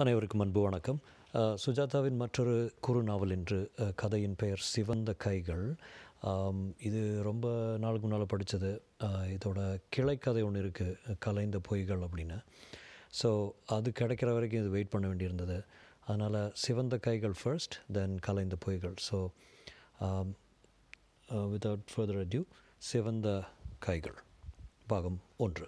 அனைவருக்கும் அன்பு வணக்கம் அஹ், சுஜாதாவின் மற்றொரு குறு நாவல் என்று அஹ், கதையின் பெயர் சிவந்த கைகள் ஆம், இது ரொம்ப நாளுக்கு முன்னால் படித்தது இதோட கிளைக்கதை ஒன்று இருக்குது கலைந்த பொய்கள் அப்படின்னு ஸோ அது கிடைக்கிற வரைக்கும் இது வெயிட் பண்ண வேண்டியிருந்தது அதனால் சிவந்த கைகள் ஃபர்ஸ்ட் தென் கலைந்த பொய்கள் ஸோ வித்தவுட் ஃபர்தர் அட்யூ சிவந்த கைகள் பாகம் ஒன்று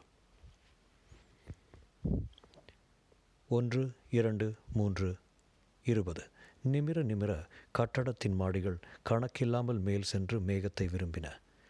ஒன்று இரண்டு மூன்று இருபது நிமிர நிமிர கட்டடத்தின் மாடிகள் கணக்கில்லாமல் மேல் சென்று மேகத்தை விரும்பின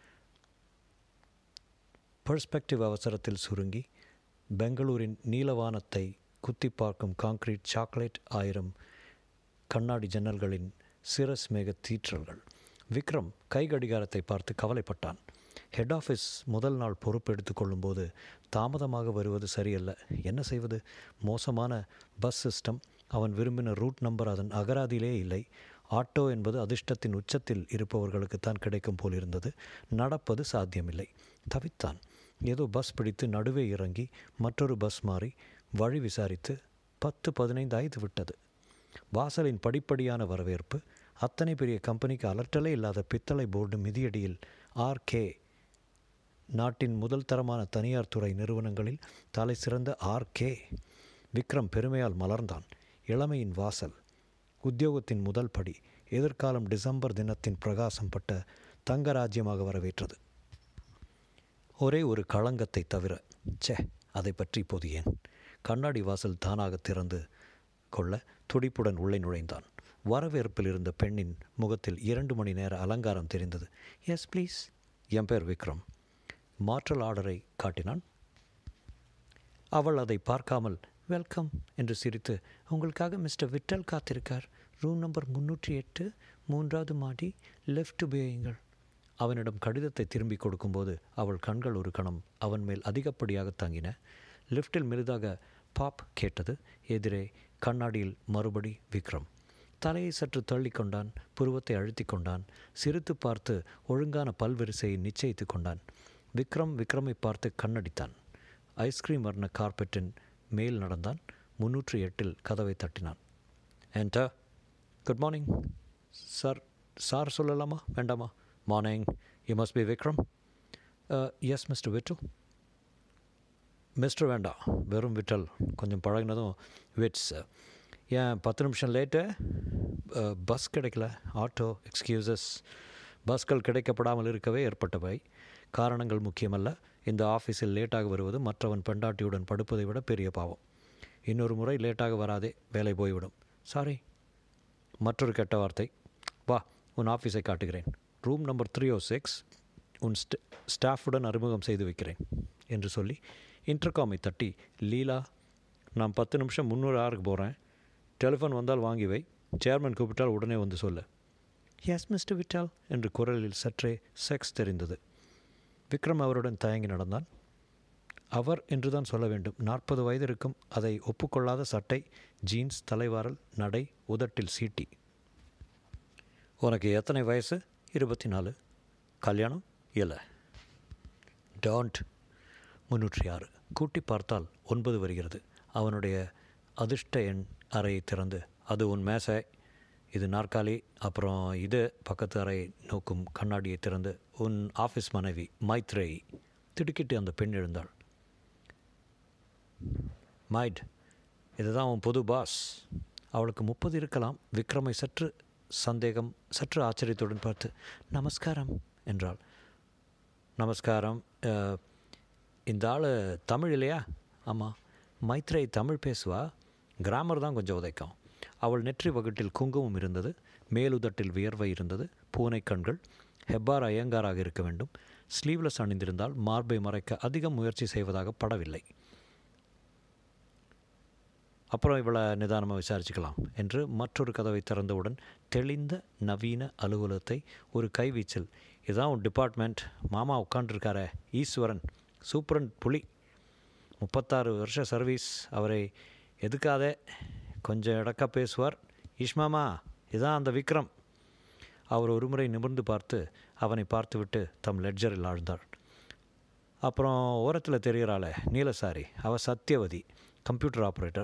பெர்ஸ்பெக்டிவ் அவசரத்தில் சுருங்கி பெங்களூரின் நீலவானத்தை குத்தி பார்க்கும் கான்கிரீட் சாக்லேட் ஆயிரம் கண்ணாடி ஜன்னல்களின் சிரஸ் மேக தீற்றல்கள் விக்ரம் கை கடிகாரத்தை பார்த்து கவலைப்பட்டான் ஹெட் ஆஃபீஸ் முதல் நாள் பொறுப்பெடுத்து கொள்ளும்போது தாமதமாக வருவது சரியல்ல என்ன செய்வது மோசமான பஸ் சிஸ்டம் அவன் விரும்பின ரூட் நம்பர் அதன் அகராதியிலே இல்லை ஆட்டோ என்பது அதிர்ஷ்டத்தின் உச்சத்தில் இருப்பவர்களுக்குத்தான் கிடைக்கும் போல் இருந்தது நடப்பது சாத்தியமில்லை தவித்தான் ஏதோ பஸ் பிடித்து நடுவே இறங்கி மற்றொரு பஸ் மாறி வழி விசாரித்து பத்து பதினைந்து ஆய்ந்து விட்டது வாசலின் படிப்படியான வரவேற்பு அத்தனை பெரிய கம்பெனிக்கு அலட்டலே இல்லாத பித்தளை போர்டு மிதியடியில் ஆர்கே நாட்டின் முதல் தரமான தனியார் துறை நிறுவனங்களில் தலை சிறந்த ஆர்கே விக்ரம் பெருமையால் மலர்ந்தான் இளமையின் வாசல் உத்தியோகத்தின் முதல் படி எதிர்காலம் டிசம்பர் தினத்தின் பிரகாசம் பட்ட தங்க ராஜ்யமாக வரவேற்றது ஒரே ஒரு களங்கத்தை தவிர ச்சே அதை பற்றி இப்போது ஏன் கண்ணாடி வாசல் தானாக திறந்து கொள்ள துடிப்புடன் உள்ளே நுழைந்தான் வரவேற்பில் இருந்த பெண்ணின் முகத்தில் இரண்டு மணி நேர அலங்காரம் தெரிந்தது எஸ் ப்ளீஸ் என் பேர் விக்ரம் மாற்றல் ஆர்டரை காட்டினான் அவள் அதை பார்க்காமல் வெல்கம் என்று சிரித்து உங்களுக்காக மிஸ்டர் விட்டல் காத்திருக்கார் ரூம் நம்பர் முன்னூற்றி எட்டு மூன்றாவது மாடி லெஃப்ட் உபயோகிங்கள் அவனிடம் கடிதத்தை திரும்பி கொடுக்கும்போது அவள் கண்கள் ஒரு கணம் அவன் மேல் அதிகப்படியாக தாங்கின லிஃப்டில் மெலிதாக பாப் கேட்டது எதிரே கண்ணாடியில் மறுபடி விக்ரம் தலையை சற்று தள்ளி கொண்டான் புருவத்தை அழுத்தி கொண்டான் சிரித்து பார்த்து ஒழுங்கான பல்வரிசையை நிச்சயித்து கொண்டான் விக்ரம் விக்ரமை பார்த்து கண்ணடித்தான் ஐஸ்கிரீம் வர்ண கார்பெட்டின் மேல் நடந்தான் முன்னூற்றி எட்டில் கதவை தட்டினான் enter good morning sir sir சொல்லலாமா வேண்டாமா morning you must be Vikram yes mister Vittal mister வேண்டாம் வெறும் விட்டல் கொஞ்சம் பழகினதும் விட்ஸ் ஏன் பத்து நிமிஷம் லேட்டு பஸ் கிடைக்கல ஆட்டோ எக்ஸ்கியூசஸ் பஸ்கள் கிடைக்கப்படாமல் இருக்கவே ஏற்பட்டவை காரணங்கள் முக்கியமல்ல இந்த ஆஃபீஸில் லேட்டாக வருவது மற்றவன் பெண்டாட்டியுடன் படுப்பதை விட பெரிய பாவம் இன்னொரு முறை லேட்டாக வராதே வேலை போய்விடும் சாரி மற்றொரு கெட்ட வார்த்தை வா உன் ஆஃபீஸை காட்டுகிறேன் room number three O six உன் ஸ்ட ஸ்டாஃபுடன் அறிமுகம் செய்து வைக்கிறேன் என்று சொல்லி இன்டர்காமை தட்டி லீலா நான் பத்து நிமிஷம் முந்நூறு ஆறுக்கு போகிறேன் டெலிஃபோன் வந்தால் வாங்கி வை சேர்மன் கூப்பிட்டால் உடனே வந்து சொல்லு எஸ் மிஸ்டர் விட்டால் என்று குரலில் சற்றே செக்ஸ் தெரிந்தது விக்ரம் அவருடன் தயங்கி நடந்தான் அவர் என்றுதான் சொல்ல வேண்டும் நாற்பது வயது இருக்கும் அதை ஒப்புக்கொள்ளாத சட்டை ஜீன்ஸ் தலைவாரல் நடை உதட்டில் சீட்டி உனக்கு எத்தனை வயசு இருபத்தி நாலு கல்யாணம் இல்லை டான்ட் முன்னூற்றி ஆறு கூட்டி பார்த்தால் ஒன்பது வருகிறது அவனுடைய அதிர்ஷ்ட எண் அறையை திறந்து அது உன் மேசை இது நாற்காலி அப்புறம் இது பக்கத்து அறை நோக்கும் கண்ணாடியை திறந்து உன் ஆஃபீஸ் மனைவி மைத்ரேயி திடுக்கிட்டு அந்த பெண் எழுந்தாள் மைட் இதுதான் உன் புது பாஸ் அவளுக்கு முப்பது இருக்கலாம் விக்ரமை சற்று சந்தேகம் சற்று ஆச்சரியத்துடன் பார்த்து நமஸ்காரம் என்றாள் நமஸ்காரம் அஹ், இந்த ஆள் தமிழ் இல்லையா ஆமாம் மைத்ரே தமிழ் பேசுவா கிராமர் தான் கொஞ்சம் உதைக்கும் அவள் நெற்றி வகுட்டில் குங்குமம் இருந்தது மேலுதட்டில் வியர்வை இருந்தது பூனை கண்கள் ஹெப்பார் ஐயங்காராக இருக்க வேண்டும் ஸ்லீவ்லெஸ் அணிந்திருந்தால் மார்பை மறைக்க அதிகம் முயற்சி செய்வதாக படவில்லை அப்புறம் இவளை நிதானமாக விசாரிச்சுக்கலாம் என்று மற்றொரு கதவை திறந்தவுடன் தெளிந்த நவீன அலுவலகத்தை ஒரு கைவீச்சல் இதுதான் உன் டிபார்ட்மெண்ட் மாமா உட்காண்டிருக்காரே ஈஸ்வரன் சூப்பரன் புலி முப்பத்தாறு வருஷ சர்வீஸ் அவரை எதுக்காதே கொஞ்சம் இடக்க பேசுவார் ஈஷ்மாமா இதான் அந்த விக்ரம் அவர் ஒருமுறை நிமிர்ந்து பார்த்து அவனை பார்த்துவிட்டு தம் லெட்ஜரில் ஆழ்ந்தார் அப்புறம் ஓரத்தில் தெரிகிறாளே நீலசாரி அவள் சத்தியவதி கம்ப்யூட்டர் ஆப்ரேட்டர்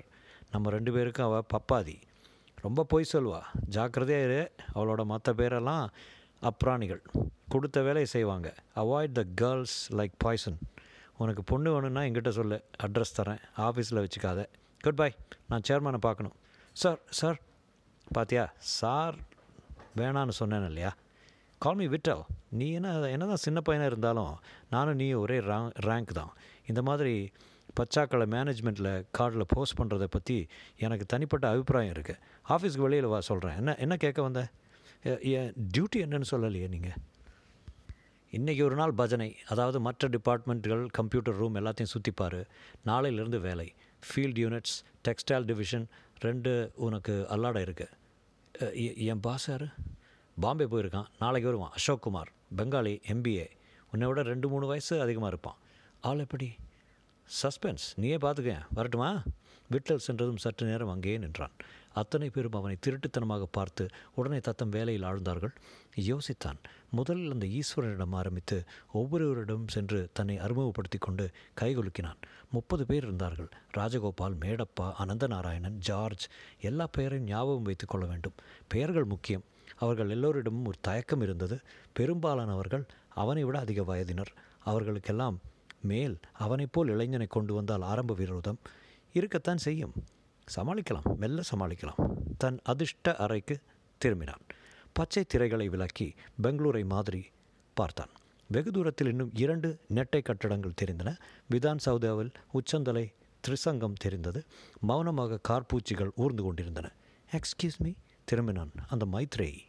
நம்ம ரெண்டு பேருக்கும் அவள் பப்பாதி ரொம்ப பொய் சொல்லுவா ஜாக்கிரதையாக இரு அவளோட மற்ற பேரெல்லாம் அப்ராணிகள் கொடுத்த வேலையை செய்வாங்க avoid the girls like poison உனக்கு பொண்ணு வேணும்னா எங்கிட்ட சொல்லு அட்ரஸ் தரேன் ஆஃபீஸில் வச்சுக்காத குட் பை நான் சேர்மனை பார்க்கணும் சார் சார் பாத்தியா சார் வேணான்னு சொன்னேன் இல்லையா கால் மீ விட்டல் நீ என்ன என்ன தான் சின்ன பையனாக இருந்தாலும் நானும் நீ ஒரே ரேங்க் ரேங்க் தான் இந்த மாதிரி பச்சாக்களை மேனேஜ்மெண்ட்டில் கார்டில் போஸ்ட் பண்ணுறதை பற்றி எனக்கு தனிப்பட்ட அபிப்பிராயம் இருக்குது ஆஃபீஸ்க்கு வெளியில் வா சொல்கிறேன் என்ன என்ன கேட்க வந்த எ- என் டியூட்டி என்னன்னு சொல்லலையே நீங்கள் இன்றைக்கி ஒரு நாள் பஜனை அதாவது மற்ற டிபார்ட்மெண்ட்டுகள் கம்ப்யூட்டர் ரூம் எல்லாத்தையும் சுற்றிப்பார் நாளையிலேருந்து வேலை ஃபீல்ட் யூனிட்ஸ் டெக்ஸ்டைல் டிவிஷன் ரெண்டு உனக்கு அல்லாட இருக்குது என் பாஸ் யார் பாம்பே போயிருக்கான் நாளைக்கு வருவான் அசோக் குமார் பெங்காலி எம்பிஏ உன்னை விட ரெண்டு மூணு வயசு அதிகமாக இருப்பான் ஆள் எப்படி சஸ்பென்ஸ் நீயே பார்த்துக்க வரட்டுமா விட்டல் சென்றதும் சற்று நேரம் அங்கேயே நின்றான் அத்தனை பேரும் அவனை திருட்டுத்தனமாக பார்த்து உடனே தத்தம் வேலையில் ஆழ்ந்தார்கள் யோசித்தான் முதலில் அந்த ஈஸ்வரனிடம் ஆரம்பித்து ஒவ்வொருவரிடம் சென்று தன்னை அறிமுகப்படுத்தி கொண்டு கைகுலுக்கினான் முப்பது பேர் இருந்தார்கள் ராஜகோபால் மேடப்பா அனந்தநாராயணன் ஜார்ஜ் எல்லா பெயரையும் ஞாபகம் வைத்துக் கொள்ள வேண்டும் பெயர்கள் முக்கியம் அவர்கள் எல்லோரிடமும் ஒரு தயக்கம் இருந்தது பெரும்பாலானவர்கள் அவனை விட அதிக வயதினர் அவர்களுக்கெல்லாம் மேல் அவனைப் போல் இளைஞனை கொண்டு வந்தால் ஆரம்ப விரோதம் இருக்கத்தான் செய்யும் சமாளிக்கலாம் மெல்ல சமாளிக்கலாம் தன் அதிர்ஷ்ட அறைக்கு திரும்பினான் பச்சை திரைகளை விலக்கி பெங்களூரை மாதிரி பார்த்தான் வெகு தூரத்தில் இன்னும் இரண்டு நெட்டை கட்டடங்கள் தெரிந்தன விதான் சௌதாவில் உச்சந்தலை திரிசங்கம் தெரிந்தது மௌனமாக கார்பூச்சிகள் ஊர்ந்து கொண்டிருந்தன எக்ஸ்கியூஸ் மீ திரும்பினான் அந்த மைத்ரேயி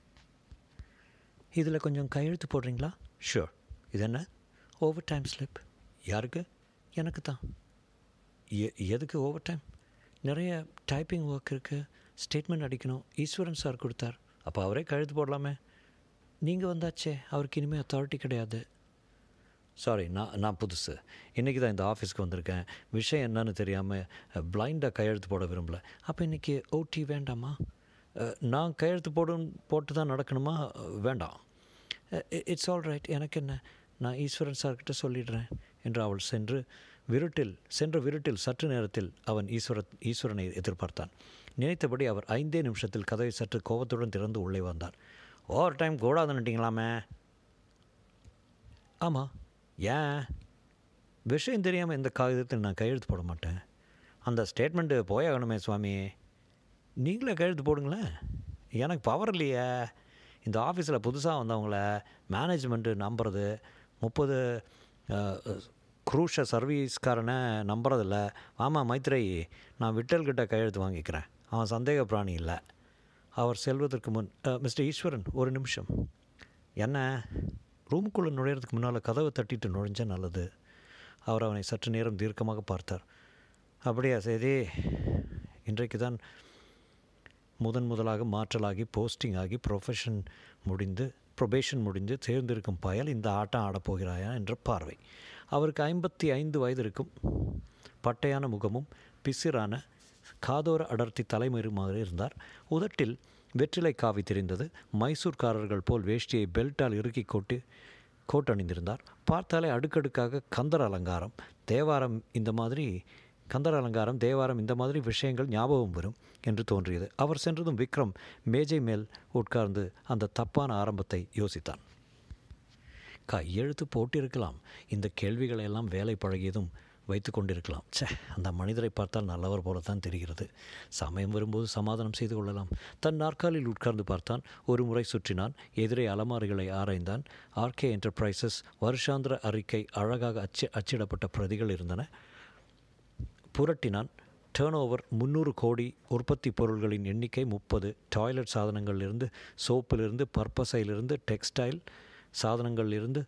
இதில் கொஞ்சம் கையெழுத்து போடுறீங்களா ஷூர் இது என்ன ஓவர் டைம் ஸ்லிப் யாருக்கு எனக்கு தான் எ எதுக்கு ஓவர் டைம் நிறைய டைப்பிங் ஒர்க் இருக்குது ஸ்டேட்மெண்ட் அடிக்கணும் ஈஸ்வரன் சார் கொடுத்தார் அப்போ அவரே கழுத்து போடலாமே நீங்கள் வந்தாச்சே அவருக்கு இனிமேல் அத்தாரிட்டி கிடையாது சாரி நான் நான் புதுசு இன்றைக்கி தான் இந்த ஆஃபீஸ்க்கு வந்திருக்கேன் விஷயம் என்னன்னு தெரியாமல் பிளைண்டாக கையெழுத்து போட விரும்பல அப்போ இன்றைக்கி ஓடி வேண்டாமா அஹ், நான் கையெழுத்து போடும் போட்டு தான் நடக்கணுமா அஹ், வேண்டாம் இட்ஸ் ஆல் ரைட் எனக்கு என்ன நான் ஈஸ்வரன் சார்கிட்ட சொல்லிடுறேன் என்று அவள் சென்று விருட்டில் சென்ற விருட்டில் சற்று நேரத்தில் அவன் ஈஸ்வர ஈஸ்வரனை எதிர்பார்த்தான் நினைத்தபடி அவர் ஐந்தே நிமிஷத்தில் கதவை சற்று கோபத்துடன் திறந்து உள்ளே வந்தார் ஓவர் டைம் கூடாதுன்னுட்டிங்களாமே ஆமாம் ஏன் விஷயம் தெரியாமல் இந்த காகிதத்தில் நான் கையெழுத்து போட மாட்டேன் அந்த ஸ்டேட்மெண்ட்டு போயாகணுமே சுவாமி நீங்களே கையெழுத்து போடுங்களேன் எனக்கு பவர் இல்லையே இந்த ஆஃபீஸில் புதுசாக வந்தவங்கள மேனேஜ்மெண்ட்டு நம்புறது முப்பது குரூஷ சர்வீஸ்காரனை நம்புறதில்ல ஆமாம் மைத்ரேயி நான் விட்டல்கிட்ட கையெழுத்து வாங்கிக்கிறேன் அவன் சந்தேக பிராணி இல்லை அவர் செல்வதற்கு முன் மிஸ்டர் ஈஸ்வரன் ஒரு நிமிஷம் என்ன ரூமுக்குள்ளே நுழையிறதுக்கு முன்னால் கதவை தட்டிட்டு நுழைஞ்சா நல்லது அவர் அவனை சற்று நேரம் தீர்க்கமாக பார்த்தார் அப்படியா சரி இன்றைக்கு தான் முதன் முதலாக மாற்றலாகி போஸ்டிங் ஆகி ப்ரொஃபஷன் முடிந்து ப்ரொபேஷன் முடிந்து தேர்ந்திருக்கும் பயல் இந்த ஆட்டம் ஆடப்போகிறாயா என்ற பார்வை அவருக்கு ஐம்பத்தி ஐந்து வயது இருக்கும் பட்டையான முகமும் பிசிறான காதோர அடர்த்தி தலைமருமாக இருந்தார் உதட்டில் வெற்றிலை காவி தெரிந்தது மைசூர்காரர்கள் போல் வேஷ்டியை பெல்ட்டால் இறுக்கி கொட்டு கோட் அணிந்திருந்தார் பார்த்தாலே அடுக்கடுக்காக கந்தர் அலங்காரம் தேவாரம் இந்த மாதிரி கந்தர் அலங்காரம் தேவாரம் இந்த மாதிரி விஷயங்கள் ஞாபகம் வரும் என்று தோன்றியது அவர் சென்றதும் விக்ரம் மேஜை மேல் உட்கார்ந்து அந்த தப்பான ஆரம்பத்தை யோசித்தான் கையெழுத்து போட்டிருக்கலாம் இந்த கேள்விகளை எல்லாம் வேலை பழகியதும் வைத்து கொண்டிருக்கலாம் ச்சே அந்த மனிதரை பார்த்தால் நல்லவர் போலத்தான் தெரிகிறது சமயம் வரும்போது சமாதானம் செய்து கொள்ளலாம் தன் நாற்காலில் உட்கார்ந்து பார்த்தான் ஒரு முறை சுற்றினான் எதிரே அலமாரிகளை ஆராய்ந்தான் ஆர்கே என்டர்பிரைசஸ் வருஷாந்திர அறிக்கை அழகாக அச்சு அச்சிடப்பட்ட பிரதிகள் இருந்தன புரட்டினான் டேர்ன் ஓவர் முந்நூறு கோடி உற்பத்தி பொருள்களின் எண்ணிக்கை முப்பது டாய்லெட் சாதனங்களிலிருந்து சோப்பிலிருந்து பர்பஸையிலிருந்து டெக்ஸ்டைல் சாதனங்களிலிருந்து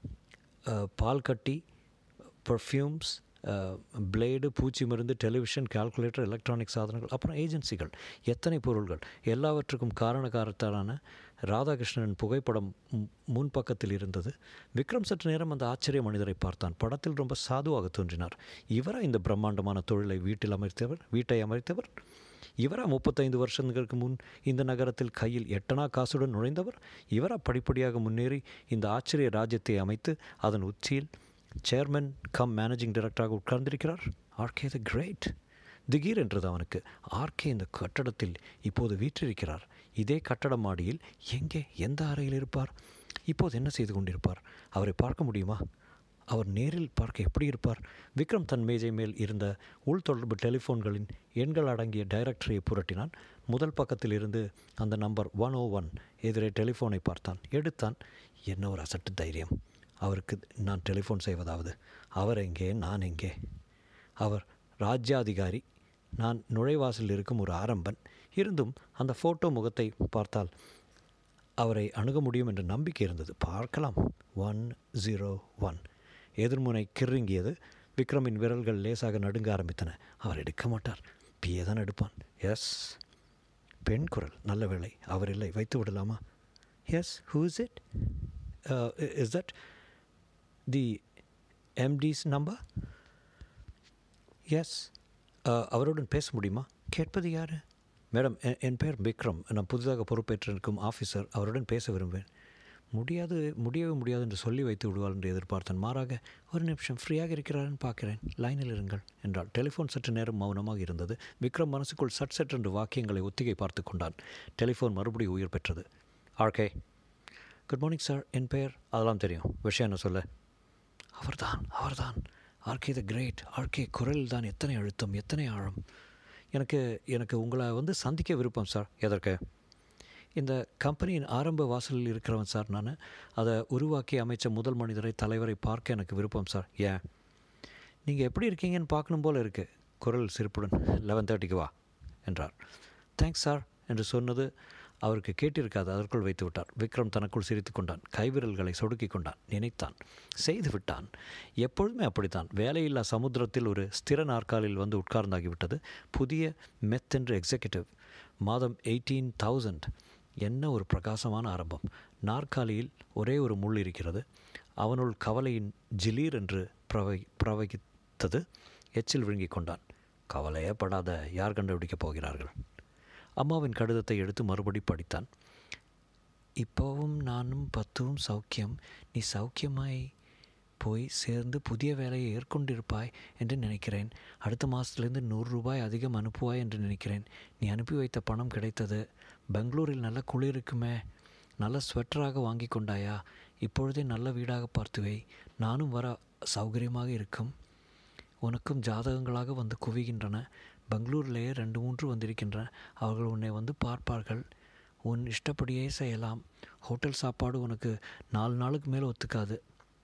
அஹ், பால்கட்டி பர்ஃப்யூம்ஸ் பிளேடு பூச்சி மருந்து டெலிவிஷன் கால்குலேட்டர் எலக்ட்ரானிக் சாதனங்கள் அப்புறம் ஏஜென்சிகள் எத்தனை பொருள்கள் எல்லாவற்றுக்கும் காரணகாரத்தாலான ராதாகிருஷ்ணனின் புகைப்படம் மு- முன்பக்கத்தில் இருந்தது விக்ரம் சற்று நேரம் அந்த ஆச்சரிய மனிதரை பார்த்தான் படத்தில் ரொம்ப சாதுவாக தோன்றினார் இவரா இந்த பிரம்மாண்டமான தொழிலை வீட்டில் அமைத்தவர் வீட்டை அமைத்தவர் இவரா முப்பத்தைந்து வருஷங்களுக்கு முன் இந்த நகரத்தில் கையில் எட்டனா காசுடன் நுழைந்தவர் இவரா படிப்படியாக முன்னேறி இந்த ஆச்சரிய ராஜ்யத்தை அமைத்து அதன் உச்சியில் சேர்மன் கம் மேனேஜிங் டைரக்டராக உட்கார்ந்திருக்கிறார் ஆர்கே த கிரேட் திடீர் என்றது அவனுக்கு ஆர்கே இந்த கட்டடத்தில் இப்போது வீற்றிருக்கிறார் இதே கட்டட மாடியில் எங்கே எந்த அறையில் இருப்பார் இப்போது என்ன செய்து கொண்டிருப்பார் அவரை பார்க்க முடியுமா அவர் நேரில் பார்க்க எப்படி இருப்பார் விக்ரம் தன் மேஜை மேல் இருந்த உள்தொடர்பு டெலிஃபோன்களின் எண்கள் அடங்கிய டைரக்டரியை புரட்டினான் முதல் பக்கத்தில் இருந்து அந்த நம்பர் ஒன் ஓ ஒன் எதிரே டெலிஃபோனை பார்த்தான் எடுத்தான் என்ன ஒரு அசட்டு தைரியம் அவருக்கு நான் டெலிஃபோன் செய்வதாவது அவர் எங்கே நான் எங்கே அவர் ராஜ்யாதிகாரி நான் நுழைவாசலில் இருக்கும் ஒரு ஆரம்பன் இருந்தும் அந்த ஃபோட்டோ முகத்தை பார்த்தால் அவரை அணுக முடியும் என்ற நம்பிக்கை இருந்தது பார்க்கலாம் ஒன் ஜீரோ ஒன் எதிர்முனை கிறுங்கியது விக்ரமின் விரல்கள் லேசாக நடுங்க ஆரம்பித்தன அவர் எடுக்க மாட்டார் பிஏ தான் எடுப்பான் எஸ் பெண் குரல் நல்ல வேளை அவர் இல்லை வைத்து விடலாமா yes who is it is that the MD's number yes அவருடன் பேச முடியுமா கேட்பது யார் மேடம் என் பேர் விக்ரம் நான் புதிதாக பொறுப்பேற்றிருக்கும் ஆஃபீஸர் அவருடன் பேச விரும்புவேன் முடியாது முடியவே முடியாது என்று சொல்லி வைத்து விடுவாள் என்று எதிர்பார்த்தேன் மாறாக ஒரு நிமிஷம் ஃப்ரீயாக இருக்கிறாருன்னு பார்க்கிறேன் லைனில் இருங்கள் என்றால் டெலிஃபோன் சற்று நேரம் மௌனமாக இருந்தது விக்ரம் மனசுக்குள் சட் சட் என்று வாக்கியங்களை ஒத்திகை பார்த்து கொண்டான் டெலிஃபோன் மறுபடியும் உயிர் பெற்றது ஆர்கே குட் மார்னிங் சார் என் பெயர் அதெல்லாம் தெரியும் விஷயம் என்ன சொல்ல அவர்தான் அவர்தான் ஆர்கே த கிரேட் ஆர்கே குரலில் தான் எத்தனை அழுத்தம் எத்தனை ஆழம் எனக்கு எனக்கு உங்களை வந்து சந்திக்க விருப்பம் சார் எதற்கு இந்த கம்பெனியின் ஆரம்ப வாசலில் இருக்கிறவன் சார் நான் அதை உருவாக்கி அமைச்ச முதல் மனிதரை தலைவரை பார்க்க எனக்கு விருப்பம் சார் ஏன் நீங்கள் எப்படி இருக்கீங்கன்னு பார்க்கணும் போல் இருக்குது குரல் சிரிப்புடன் லெவன் தேர்ட்டிக்கு வா என்றார் தேங்க்ஸ் சார் என்று சொன்னது அவருக்கு கேட்டிருக்காது அதற்குள் வைத்து விட்டார் விக்ரம் தனக்குள் சிரித்து கொண்டான் கைவிரல்களை சொடுக்கி கொண்டான் நினைத்தான் செய்து விட்டான் எப்பொழுதுமே அப்படித்தான் வேலையில்லா சமுத்திரத்தில் ஒரு ஸ்திர நாற்காலில் வந்து உட்கார்ந்தாகிவிட்டது புதிய மெத்தென்று எக்ஸிக்யூட்டிவ் மாதம் எயிட்டீன் தௌசண்ட் என்ன ஒரு பிரகாசமான ஆரம்பம் நாற்காலியில் ஒரே ஒரு முள் இருக்கிறது அவனுள் கவலையின் ஜிலீர் என்று பிரவை பிரவகித்தது எச்சில் விழுங்கிக் கொண்டான் கவலையே படாத யார் கண்டுபிடிக்கப் போகிறார்கள் அம்மாவின் கடிதத்தை எடுத்து மறுபடி படித்தான் இப்போவும் நானும் பத்துவும் சௌக்கியம் நீ சௌக்கியமாய் போய் சேர்ந்து புதிய வேலையை ஏற்கொண்டிருப்பாய் என்று நினைக்கிறேன் அடுத்த மாதத்துலேருந்து நூறு ரூபாய் அதிகம் அனுப்புவாய் என்று நினைக்கிறேன் நீ அனுப்பி வைத்த பணம் கிடைத்தது பெங்களூரில் நல்ல குளிர் இருக்குமே நல்ல ஸ்வெட்டராக வாங்கி கொண்டாயா இப்பொழுதே நல்ல வீடாக பார்த்து வை நானும் வர சௌகரியமாக இருக்கும் உனக்கும் ஜாதகங்களாக வந்து குவிகின்றன பெங்களூரிலேயே ரெண்டு மூன்று வந்திருக்கின்றன அவர்கள் உன்னை வந்து பார்ப்பார்கள் உன் இஷ்டப்படியே செய்யலாம் ஹோட்டல் சாப்பாடு உனக்கு நாலு நாளுக்கு மேலே ஒத்துக்காது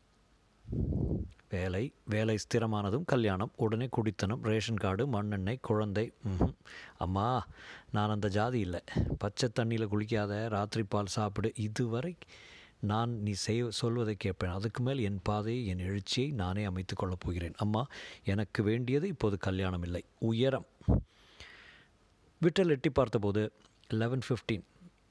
வேலை வேலை ஸ்திரமானதும் கல்யாணம் உடனே குடித்தனம் ரேஷன் கார்டு மண்ணெண்ணெய் குழந்தை அம்மா நான் அந்த ஜாதி இல்லை பச்சை தண்ணியில் குளிக்காத ராத்திரி பால் சாப்பிடு இதுவரை நான் நீ செய் சொல்வதை கேட்பேன் அதுக்கு மேல் என் பாதையை என் எழுச்சியை நானே அமைத்து கொள்ளப் போகிறேன் அம்மா எனக்கு வேண்டியது இப்போது கல்யாணம் இல்லை உயரம் விட்டல் எட்டி பார்த்தபோது லெவன் ஃபிஃப்டீன்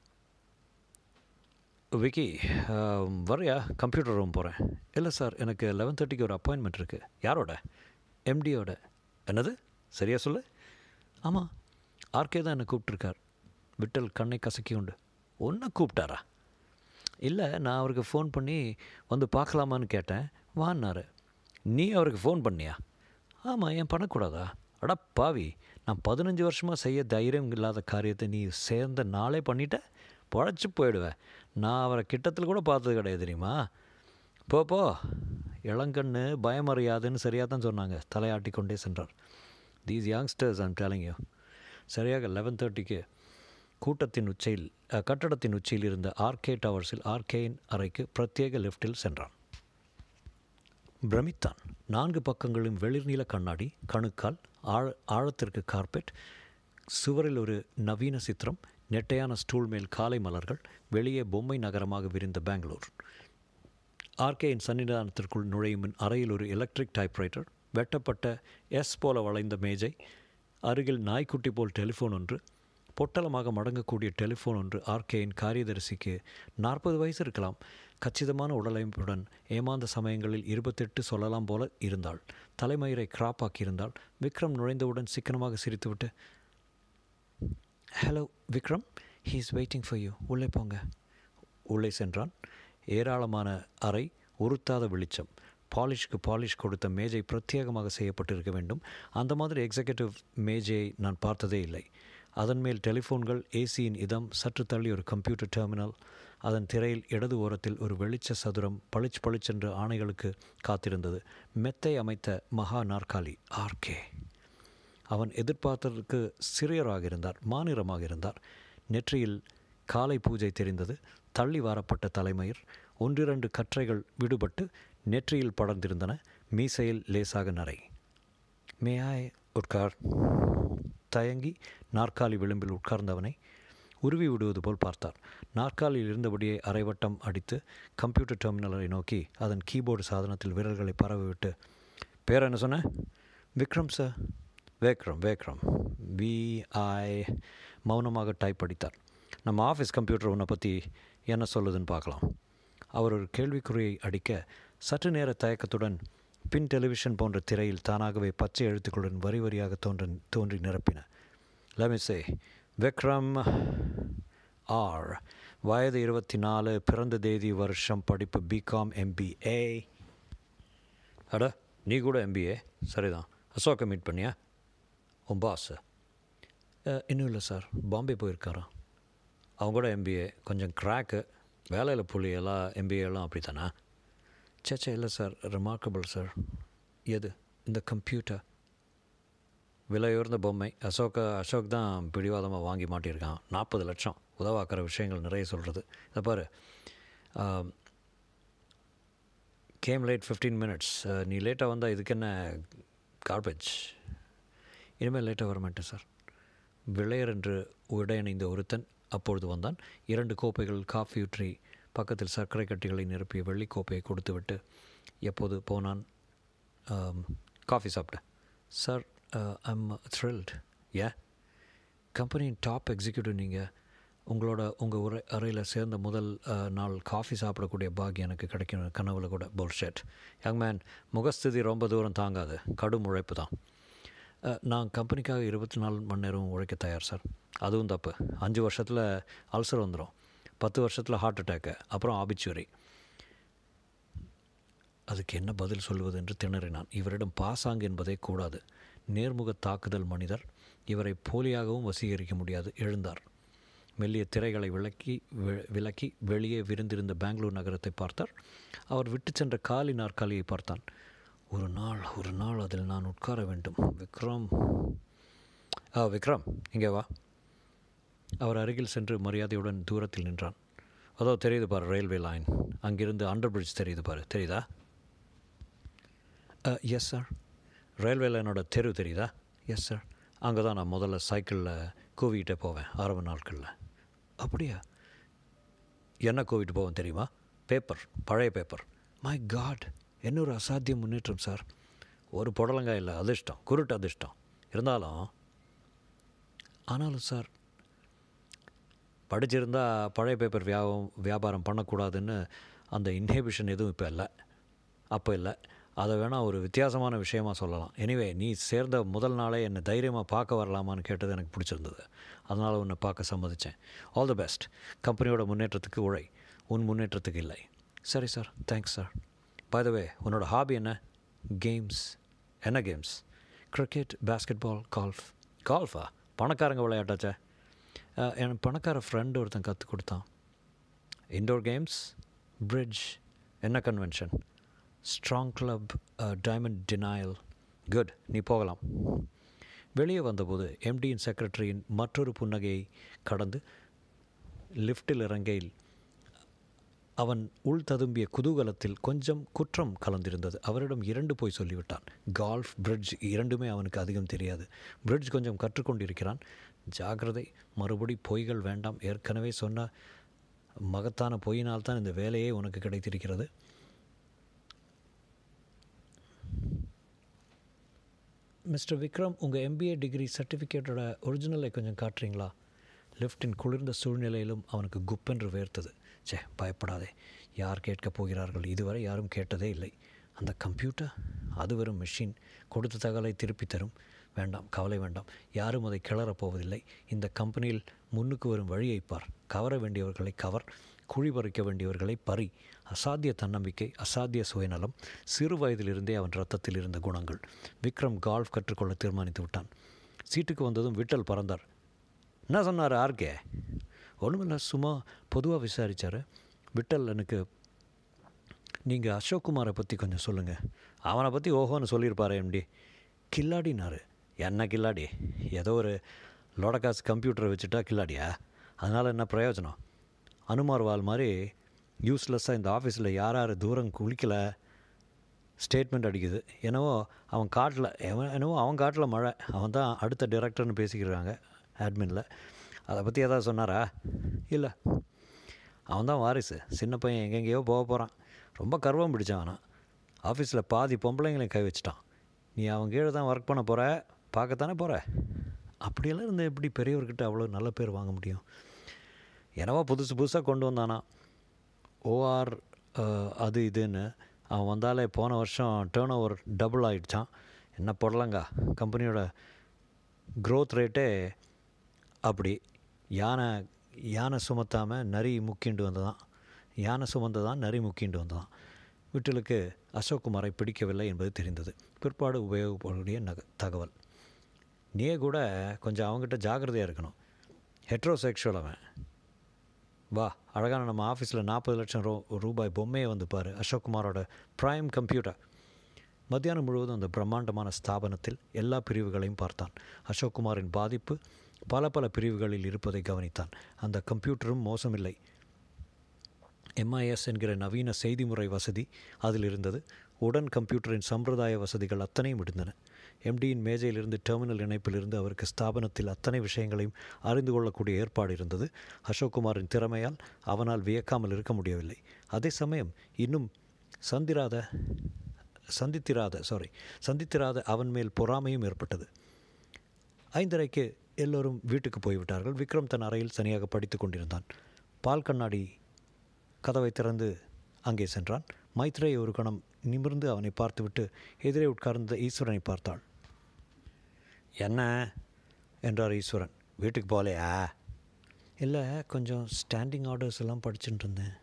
விக்கி வரையா கம்ப்யூட்டர் ரூம் போகிறேன் இல்லை சார் எனக்கு லெவன் தேர்ட்டிக்கு ஒரு அப்பாயின்மெண்ட் இருக்குது யாரோட எம்டியோட என்னது சரியா சொல்லு ஆமாம் ஆர்கே தான் என்னை கூப்பிட்ருக்கார் விட்டல் கண்ணை கசக்கி உண்டு ஒன்றை கூப்பிட்டாரா இல்லை நான் அவருக்கு ஃபோன் பண்ணி வந்து பார்க்கலாமான்னு கேட்டேன் வான்னாரு நீ அவருக்கு ஃபோன் பண்ணியா ஆமாம் ஏன் பண்ணக்கூடாதா அடா பாவி நான் பதினஞ்சு வருஷமாக செய்ய தைரியம் இல்லாத காரியத்தை நீ சேர்ந்த நாளே பண்ணிட்ட பொழைச்சி போயிடுவேன் நான் அவரை கிட்டத்தில் கூட பார்த்தது கிடையாது தெரியுமா போ போ இளங்கண்ணு பயமறியாதுன்னு சரியாக தான் சொன்னாங்க தலையாட்டி கொண்டே சென்றார் these youngsters I'm telling you சரியாக லெவன் தேர்ட்டிக்கு கூட்டத்தின் உச்சியில் கட்டடத்தின் உச்சியில் இருந்த ஆர்கே டவர்ஸில் ஆர்கேயின் அறைக்கு பிரத்யேக லிஃப்டில் சென்றான் பிரமித்தான் நான்கு பக்கங்களும் வெளிர்நீல கண்ணாடி கணுக்கால் ஆழ ஆழத்திற்கு கார்பெட் சுவரில் ஒரு நவீன சித்திரம் நெட்டையான ஸ்டூல் மேல் காலை மலர்கள் வெளியே பொம்மை நகரமாக விரிந்த பெங்களூர் ஆர்கேயின் சன்னிதானத்திற்குள் நுழையும் அறையில் ஒரு எலக்ட்ரிக் டைப்ரைட்டர் வெட்டப்பட்ட எஸ் போல வளைந்த மேஜை அருகில் நாய்க்குட்டி போல் டெலிஃபோன் ஒன்று பொட்டலமாக மடங்கக்கூடிய டெலிஃபோன் ஒன்று ஆர்கேயின் காரியதரிசிக்கு நாற்பது வயசு இருக்கலாம் கச்சிதமான உடலமைப்புடன் ஏமாந்த சமயங்களில் இருபத்தெட்டு சொல்லலாம் போல இருந்தாள் தலைமயிரை கிராப் ஆக்கியிருந்தாள் விக்ரம் நுழைந்தவுடன் சிக்கனமாக சிரித்துவிட்டு hello Vikram he is waiting for you உள்ளே போங்க உள்ளே சென்றான் ஏராளமான அறை உறுத்தாத வெளிச்சம் பாலிஷ்க்கு பாலிஷ் கொடுத்த மேஜை பிரத்யேகமாக செய்யப்பட்டிருக்க வேண்டும் அந்த மாதிரி எக்ஸிக்யூட்டிவ் மேஜையை நான் பார்த்ததே இல்லை அதன் மேல் டெலிஃபோன்கள் ஏசியின் இதம் சற்று தள்ளி ஒரு கம்ப்யூட்டர் டெர்மினல் அதன் திரையில் இடது ஓரத்தில் ஒரு வெளிச்ச சதுரம் பளிச் பளிச்சென்று ஆணைகளுக்கு காத்திருந்தது மெத்தை அமைத்த மகா நாற்காலி ஆர்கே அவன் எதிர்பார்த்ததற்கு சிறியராக இருந்தார் மாநிறமாக இருந்தார் நெற்றியில் காலை பூஜை தெரிந்தது தள்ளி வாரப்பட்ட தலைமயிர் ஒன்றிரண்டு கற்றைகள் விடுபட்டு நெற்றியில் படர்ந்திருந்தன மீசையில் லேசாக நரை மேயாய் உட்கார் தயங்கி நாற்காலி விளிம்பில் உட்கார்ந்தவனை உருவி விடுவது போல் பார்த்தார் நாற்காலியில் இருந்தபடியே அரைவட்டம் அடித்து கம்ப்யூட்டர் டெர்மினலை நோக்கி அதன் கீபோர்டு சாதனத்தில் விரல்களை பரவிவிட்டு பேர் என்ன சொன்ன விக்ரம் சார் வேக்ரம் வேக்ரம் விஐ மௌனமாக டைப் அடித்தார் நம்ம ஆஃபீஸ் கம்ப்யூட்டர் உன்னை பற்றி என்ன சொல்லுதுன்னு பார்க்கலாம் அவர் ஒரு கேள்விக்குறியை அடிக்க சற்று நேர தயக்கத்துடன் பின் டெலிவிஷன் போன்ற திரையில் தானாகவே பச்சை எழுத்துக்களுடன் வரி வரியாக தோன்ற தோன்றி நிரப்பின லமிசே விக்ரம் ஆர் வயது இருபத்தி நாலு பிறந்த தேதி வருஷம் படிப்பு பிகாம் எம்பிஏ அட நீ கூட எம்பிஏ சரிதான் அசோக்கை மீட் பண்ணியா உன் பாஸ் இன்னும் இல்லை சார் பாம்பே போயிருக்காராம் அவங்க கூட எம்பிஏ கொஞ்சம் கிராக்கு வேலையில் புள்ளி எல்லாம் எம்பிஏலாம் அப்படி தானே சேச்சா இல்லை சார் ரிமார்க்கபிள் சார் எது இந்த கம்ப்யூட்டர் விலை உயர்ந்த பொம்மை அசோக அசோக் தான் பிடிவாதமாக வாங்கி மாட்டியிருக்கான் நாற்பது லட்சம் உதவாக்கிற விஷயங்கள் நிறைய சொல்கிறது இதை பாரு கேம் லேட் ஃபிஃப்டீன் மினிட்ஸ் நீ லேட்டாக வந்தால் இதுக்கு என்ன கார்பேஜ் இனிமேல் லேட்டாக வர மாட்டேன் சார் விளையர் என்று உடையணிந்த ஒருத்தன் அப்பொழுது வந்தான் இரண்டு கோப்பைகள் காஃபி ஊற்றி பக்கத்தில் சர்க்கரை கட்டிகளை நிரப்பிய வெள்ளி கோப்பையை கொடுத்துவிட்டு எப்போது போனான் காஃபி சாப்பிட்டேன் சார் ஐம் த்ரில்ட் ஏ கம்பெனியின் டாப் எக்ஸிக்யூட்டிவ் நீங்கள் உங்களோட உங்கள் உரை அறையில் சேர்ந்த முதல் நாள் காஃபி சாப்பிடக்கூடிய பாக்கியம் எனக்கு கிடைக்கும் கனவுல கூட போல்ஷெட் யங் மேன் முகஸ்திதி ரொம்ப தூரம் தாங்காது கடும் உழைப்பு தான் நான் கம்பெனிக்காக இருபத்தி நாலு மணி நேரம் உழைக்க தயார் சார் அதுவும் தப்பு அஞ்சு வருஷத்தில் அல்சர் வந்துடும் பத்து வருஷத்தில் ஹார்ட் அட்டாக்கு அப்புறம் ஆபிச்சுவரி அதுக்கு என்ன பதில் சொல்வது என்று திணறினான் இவரிடம் பாசாங்கு என்பதே கூடாது நேர்முக தாக்குதல் மனிதர் இவரை போலியாகவும் வசீகரிக்க முடியாது எழுந்தார் மெல்லிய திரைகளை விளக்கி விலக்கி வெளியே விருந்திருந்த பெங்களூர் நகரத்தை பார்த்தார் அவர் விட்டு சென்ற காலி நாற்காலியை பார்த்தான் ஒரு நாள் ஒரு நாள் அதில் நான் உட்கார வேண்டும் விக்ரம் ஆ விக்ரம் இங்கே வா அவர் அருகில் சென்று மரியாதையுடன் தூரத்தில் நின்றான் அதோ தெரியுது பாரு ரயில்வே லைன் அங்கிருந்து அண்டர் பிரிட்ஜ் தெரியுது பாரு தெரியுதா எஸ் சார் ரயில்வே லைனோட தெரு தெரியுதா எஸ் சார் அங்கே தான் நான் முதல்ல சைக்கிளில் கூவிக்கிட்டே போவேன் ஆரம்ப நாட்களில் அப்படியா என்ன கூவிட்டு போவேன் தெரியுமா பேப்பர் பழைய பேப்பர் மை காட் என்ன ஒரு அசாத்திய முன்னேற்றம் சார் ஒரு புடலங்காய் இல்லை அதிர்ஷ்டம் குருட்டு அதிர்ஷ்டம் இருந்தாலும் ஆனாலும் சார் படிச்சிருந்தா பழைய பேப்பர் வியாபம் வியாபாரம் பண்ணக்கூடாதுன்னு அந்த இன்ஹிபிஷன் எதுவும் இப்போ இல்லை அப்போ இல்லை அதை வேணால் ஒரு வித்தியாசமான விஷயமா சொல்லலாம் எனிவே நீ சேர்ந்த முதல் நாளே என்னை தைரியமாக பார்க்க வரலாமான்னு கேட்டது எனக்கு பிடிச்சிருந்தது அதனால் உன்னை பார்க்க சம்மதித்தேன் ஆல் தி பெஸ்ட் கம்பெனியோட முன்னேற்றத்துக்கு உழை உன் முன்னேற்றத்துக்கு இல்லை சரி சார் தேங்க்ஸ் சார் பைதவே உன்னோட ஹாபி என்ன கேம்ஸ் என்ன games cricket basketball golf கால்ஃபா பணக்காரங்க விளையாட்டாச்சே என் பணக்கார ஃப்ரெண்டு ஒருத்தன் கற்றுக் கொடுத்தான் இன்டோர் கேம்ஸ் பிரிட்ஜ் என்ன convention strong club diamond denial good நீ போகலாம் வெளியே வந்தபோது எம்டியின் செக்ரட்டரியின் மற்றொரு புன்னகையை கடந்து லிஃப்டில் இறங்கையில் அவன் உள் ததும்பிய குதூகலத்தில் கொஞ்சம் குற்றம் கலந்திருந்தது அவரிடம் இரண்டு போய் சொல்லிவிட்டான் கால்ஃப் பிரிட்ஜ் இரண்டுமே அவனுக்கு அதிகம் தெரியாது பிரிட்ஜ் கொஞ்சம் கற்றுக்கொண்டிருக்கிறான் ஜாகிரதை மறுபடி பொய்கள் வேண்டாம் ஏற்கனவே சொன்ன மகத்தான பொய்யினால் தான் இந்த வேலையே உனக்கு கிடைத்திருக்கிறது மிஸ்டர் விக்ரம் உங்கள் எம்பிஏ டிகிரி சர்டிஃபிகேட்டோட ஒரிஜினலை கொஞ்சம் காட்டுறீங்களா லிஃப்டின் குளிர்ந்த சூழ்நிலையிலும் அவனுக்கு குப்பென்று வேர்த்தது சே பயப்படாதே யார் கேட்கப் போகிறார்கள் இதுவரை யாரும் கேட்டதே இல்லை அந்த கம்ப்யூட்டர் அது வெறும் மெஷின் கொடுத்த தகவலை திருப்பி தரும் வேண்டாம் கவலை வேண்டாம் யாரும் அதை கிளறப் போவதில்லை இந்த கம்பெனியில் முன்னுக்கு வரும் வழியை பார் கவர வேண்டியவர்களை கவர் குழி பறிக்க வேண்டியவர்களை பறி அசாத்திய தன்னம்பிக்கை அசாத்திய சுயநலம் சிறு வயதிலிருந்தே அவன் ரத்தத்தில் இருந்த குணங்கள் விக்ரம் கால்ஃப் கற்றுக்கொள்ள தீர்மானித்து விட்டான் சீட்டுக்கு வந்ததும் விட்டல் பறந்தார் என்ன சொன்னார் ஆர்கே ஒன்றுமில்ல சும்மா பொதுவாக விசாரித்தார் விட்டல் எனக்கு நீங்கள் அசோக் குமாரை பற்றி கொஞ்சம் சொல்லுங்கள் அவனை பற்றி ஓஹோன்னு சொல்லியிருப்பாரு எம்டி கில்லாடினாரு என்ன கில்லாடி ஏதோ ஒரு லோடகாஸ் கம்ப்யூட்டரை வச்சுட்டா கில்லாடியா அதனால் என்ன பிரயோஜனம் அனுமார் வால் மாதிரி யூஸ்லெஸ்ஸாக இந்த ஆஃபீஸில் யார் யார் தூரம் குளிக்கலை ஸ்டேட்மெண்ட் அடிக்குது என்னவோ அவன் காட்டில் எவன் என்னவோ அவன் காட்டில் மழை அவன் தான் அடுத்த டைரக்டர்னு பேசிக்கிறாங்க அட்மினில் அதை பற்றி ஏதாவது சொன்னாரா இல்லை அவன் தான் வாரிசு சின்ன பையன் எங்கெங்கேயோ போக போகிறான் ரொம்ப கர்வம் பிடிச்சான் அவனை ஆஃபீஸில் பாதி பொம்பளைங்களையும் கை வச்சிட்டான் நீ அவன் கீழே தான் ஒர்க் பண்ண போகிற பார்க்கத்தானே போகிற அப்படியெல்லாம் இருந்தால் எப்படி பெரியவர்கிட்ட அவ்வளோ நல்ல பேர் வாங்க முடியும் என்னவோ புதுசு புதுசாக கொண்டு வந்தானா ஓஆர் அது இதுன்னு அவன் வந்தாலே போன வருஷம் டேர்ன் ஓவர் டபுள் ஆகிடுச்சான் என்ன போடலாங்க கம்பெனியோட க்ரோத் ரேட்டே அப்படி யானை யானை சுமத்தாமல் நரி முக்கிண்டு வந்ததான் யானை சுமந்ததான் நரி முக்கிண்டு வந்ததான் விட்டலுக்கு அசோக் குமாரை பிடிக்கவில்லை என்பது தெரிந்தது பிற்பாடு உபயோகப்படக்கூடிய நக தகவல் நீயே கூட கொஞ்சம் அவங்ககிட்ட ஜாக்கிரதையாக இருக்கணும் ஹெட்ரோசெக்ஷுவல் அவன் வா அழகான நம்ம ஆஃபீஸில் நாற்பது லட்சம் ரூ ரூபாய் பொம்மையை வந்து பாரு அசோக் குமாரோட ப்ரைம் கம்ப்யூட்டர் மத்தியானம் முழுவதும் அந்த பிரம்மாண்டமான ஸ்தாபனத்தில் எல்லா பிரிவுகளையும் பார்த்தான் அசோக் குமாரின் பாதிப்பு பல பல பிரிவுகளில் இருப்பதை கவனித்தான் அந்த கம்ப்யூட்டரும் மோசமில்லை எம்ஐஎஸ் என்கிற நவீன செய்திமுறை வசதி அதில் இருந்தது உடன் கம்ப்யூட்டரின் சம்பிரதாய வசதிகள் அத்தனையும் இருந்தன எம்டியின் மேஜையிலிருந்து டெர்மினல் இணைப்பிலிருந்து அவருக்கு ஸ்தாபனத்தில் அத்தனை விஷயங்களையும் அறிந்து கொள்ளக்கூடிய ஏற்பாடு இருந்தது அசோக்குமாரின் திறமையால் அவனால் வியக்காமல் இருக்க முடியவில்லை அதே சமயம் இன்னும் சந்திராத சந்தித்திராத சாரி சந்தித்திராத அவன் மேல் பொறாமையும் ஏற்பட்டது ஐந்தரைக்கு எல்லோரும் வீட்டுக்கு போய்விட்டார்கள் விக்ரம் தன் அறையில் தனியாக படித்து கொண்டிருந்தான் பால் கண்ணாடி கதவை திறந்து அங்கே சென்றான் மைத்ரே ஒரு கணம் நிமிர்ந்து அவனை பார்த்துவிட்டு எதிரே உட்கார்ந்த ஈஸ்வரனை பார்த்தாள் என்ன என்றார் ஈஸ்வரன் வீட்டுக்கு போகலையா இல்லை கொஞ்சம் ஸ்டாண்டிங் ஆர்டர்ஸ் எல்லாம் படிச்சுட்டு இருந்தேன்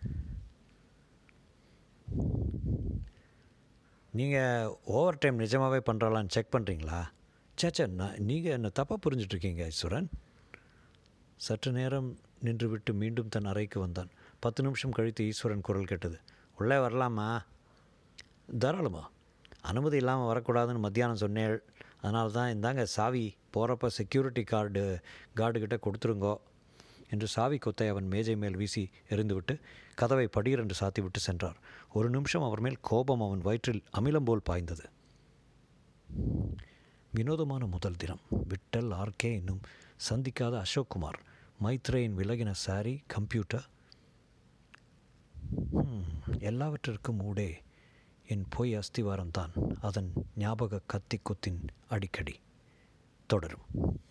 நீங்கள் ஓவர் டைம் நிஜமாகவே பண்ணுறாளான்னு செக் பண்ணுறீங்களா சேச்சா நான் நீங்கள் என்ன தப்பாக புரிஞ்சிட்ருக்கீங்க ஈஸ்வரன் சற்று நேரம் நின்றுவிட்டு மீண்டும் தன் அறைக்கு வந்தான் பத்து நிமிஷம் கழித்து ஈஸ்வரன் குரல் கேட்டது உள்ளே வரலாமா தாராளமா அனுமதி இல்லாமல் வரக்கூடாதுன்னு மத்தியானம் சொன்னேள் அதனால தான் இந்தாங்க சாவி போகிறப்ப செக்யூரிட்டி கார்டு கார்டுகிட்ட கொடுத்துருங்கோ என்று சாவி கொத்தை அவன் மேஜை மேல் வீசி எறிந்துவிட்டு கதவை படீரென்று சாத்திவிட்டு சென்றார் ஒரு நிமிஷம் அவர் மேல் கோபம் அவன் வயிற்றில் அமிலம் போல் பாய்ந்தது வினோதமான முதல் தினம் விட்டல் ஆர்கே இன்னும் சந்திக்காத அசோக் குமார் மைத்ரேயின் விலகின சாரி கம்ப்யூட்டர் எல்லாவற்றிற்கும் ஊடே என் பொய் அஸ்திவாரம்தான் அதன் ஞாபக கத்தி குத்தின் அடிக்கடி தொடரும்